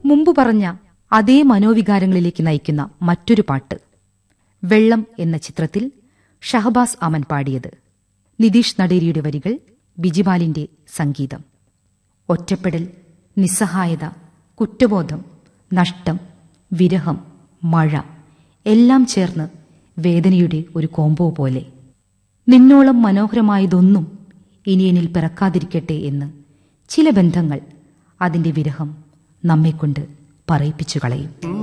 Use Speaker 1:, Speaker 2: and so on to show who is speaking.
Speaker 1: മുമ്പ് പറഞ്ഞ അതേ മനോവികാരങ്ങളിലേക്ക് നയിക്കുന്ന മറ്റൊരു പാട്ട് വെള്ളം എന്ന ചിത്രത്തിൽ ഷഹബാസ് അമൻ പാടിയത് നിതീഷ് നടേരിയുടെ വരികൾ ബിജിപാലിന്റെ സംഗീതം ഒറ്റപ്പെടൽ നിസ്സഹായത കുറ്റബോധം നഷ്ടം വിരഹം മഴ എല്ലാം ചേർന്ന് വേദനയുടെ ഒരു കോംബോ പോലെ നിന്നോളം മനോഹരമായതൊന്നും ഇനി എന്നിൽ പിറക്കാതിരിക്കട്ടെ എന്ന് ചില ബന്ധങ്ങൾ അതിന്റെ വിരഹം നമ്മെക്കൊണ്ട് പറയിപ്പിച്ചു കളയും